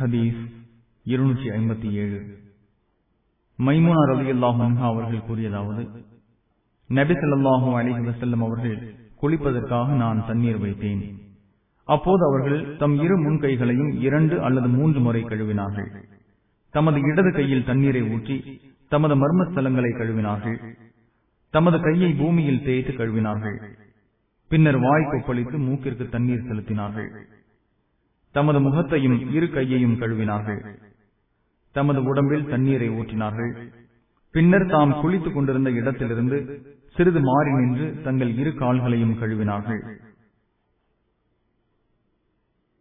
ஹதீஸ் இருநூற்றி ஐம்பத்தி ஏழு மைமுனா ரவி அல்லாஹா அவர்கள் கூறியதாவது நபி ஸல்லல்லாஹு அலைஹி வஸல்லம் அவர்கள் குளிப்பதற்காக நான் தண்ணீர் வைத்தேன் அப்போது அவர்கள் தம் இரு முன்கைகளையும் இரண்டு அல்லது மூன்று முறை கழுவினார்கள் தமது இடது கையில் தண்ணீரை ஊற்றி தமது மர்மஸ்தலங்களை கழுவினார்கள் தமது கையை பூமியில் தேய்த்து கழுவினார்கள் பின்னர் வாய் கொப்பளித்து மூக்கிற்கு தண்ணீர் செலுத்தினார்கள் தமது முகத்தையும் இரு கையையும் கழுவினார்கள் தமது உடம்பில் தண்ணீரை ஊற்றினார்கள் பின்னர் தாம் குளித்துக் கொண்டிருந்த இடத்திலிருந்து சிறிது மாறி நின்று தங்கள் இரு கால்களையும் கழுவினார்கள்